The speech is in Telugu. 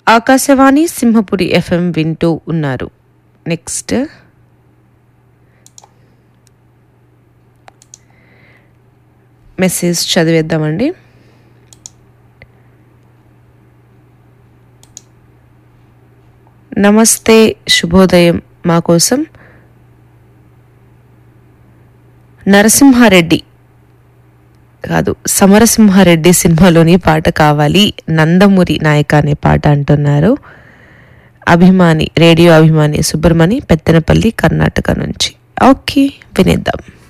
ఆకాశవాణి సింహపురి ఎఫ్ఎం వింటూ ఉన్నారు నెక్స్ట్ మెసేజ్ చదివేద్దామండి నమస్తే శుభోదయం మా కోసం నరసింహారెడ్డి కాదు సమరసింహారెడ్డి సినిమాలోని పాట కావాలి నందమూరి నాయక అనే పాట అంటున్నారు అభిమాని రేడియో అభిమాని సుబ్రమణి పెత్తనపల్లి కర్ణాటక నుంచి ఓకే వినేద్దాం